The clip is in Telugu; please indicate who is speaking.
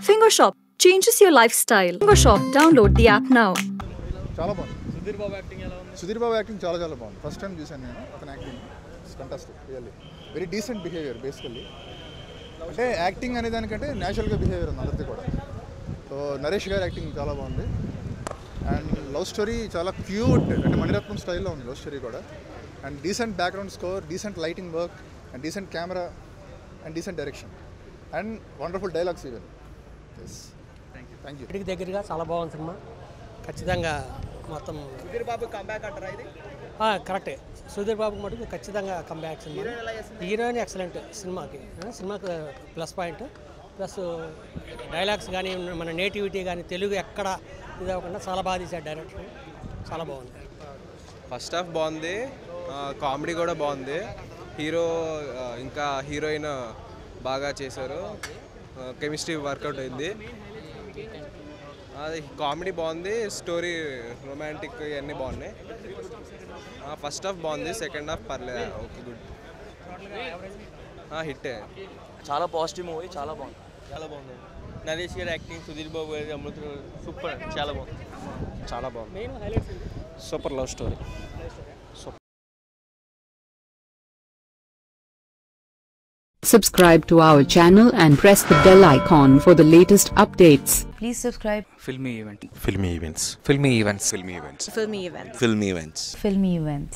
Speaker 1: Finger Shop changes your lifestyle. Finger Shop, download the app now.
Speaker 2: చాలా బాగుంది
Speaker 3: సుధీర్ బాబు యాక్టింగ్ ఎలా ఉంది
Speaker 2: సుధీర్ బాబు యాక్టింగ్ చాలా చాలా బాగుంది ఫస్ట్ టైం చూశాను నేను అతని acting fantastic really very decent behaviour basically అంటే యాక్టింగ్ అనే దానికంటే న్యాచురల్గా బిహేవియర్ ఉంది అందరిది కూడా సో నరేష్ గారి యాక్టింగ్ చాలా బాగుంది అండ్ లవ్ స్టోరీ చాలా క్యూట్ అంటే మణిరత్నం స్టైల్లో ఉంది లవ్ స్టోరీ కూడా and decent background score decent lighting work and decent camera and decent direction and wonderful dialogues even yes thank you
Speaker 4: ఇంటికి దగ్గరగా చాలా బాగుంది సినిమా ఖచ్చితంగా మొత్తం
Speaker 3: సుధీర్ బాబు కంబ్యాక్ అంటారా ఇది
Speaker 4: ఆ, కరెక్టే సుధీర్ బాబు మటుకు ఖచ్చితంగా కంబ్యాక్ సినిమా హీరోయిన్ ఎక్సలెంట్ సినిమాకి ఆ, సినిమాకి ప్లస్ పాయింట్ ప్లస్ డైలాగ్స్ కానీ మన నేటివిటీ కానీ తెలుగు ఎక్కడ ఇది అవ్వకుండా చాలా బాగా తీశాడు డైరెక్టర్ చాలా బాగుంది
Speaker 5: ఫస్ట్ హాఫ్ బాగుంది కామెడీ కూడా బాగుంది హీరో ఆ, ఇంకా హీరోయిన్ బాగా చేశారు కెమిస్ట్రీ వర్కౌట్ అయింది అది కామెడీ బాగుంది స్టోరీ రొమాంటిక్ ఇవన్నీ బాగున్నాయి ఫస్ట్ హాఫ్ బాగుంది సెకండ్ హాఫ్ పర్లేదు ఓకే గుడ్ హిట్టే
Speaker 6: చాలా పాజిటివ్ మూవీ చాలా బాగుంది
Speaker 3: చాలా బాగుంది నరేష్ గారి యాక్టింగ్ సుధీర్ బాబు గారి అమృత సూపర్ చాలా బాగుంది
Speaker 5: చాలా బాగుంది
Speaker 4: main highlights
Speaker 5: super love story
Speaker 7: Subscribe to our channel and press the bell icon for the latest updates.
Speaker 8: Please subscribe
Speaker 9: filmy event
Speaker 10: filmy events
Speaker 9: filmy events
Speaker 10: filmy events
Speaker 8: Filmy Events.
Speaker 10: filmy events
Speaker 8: Filmy Events.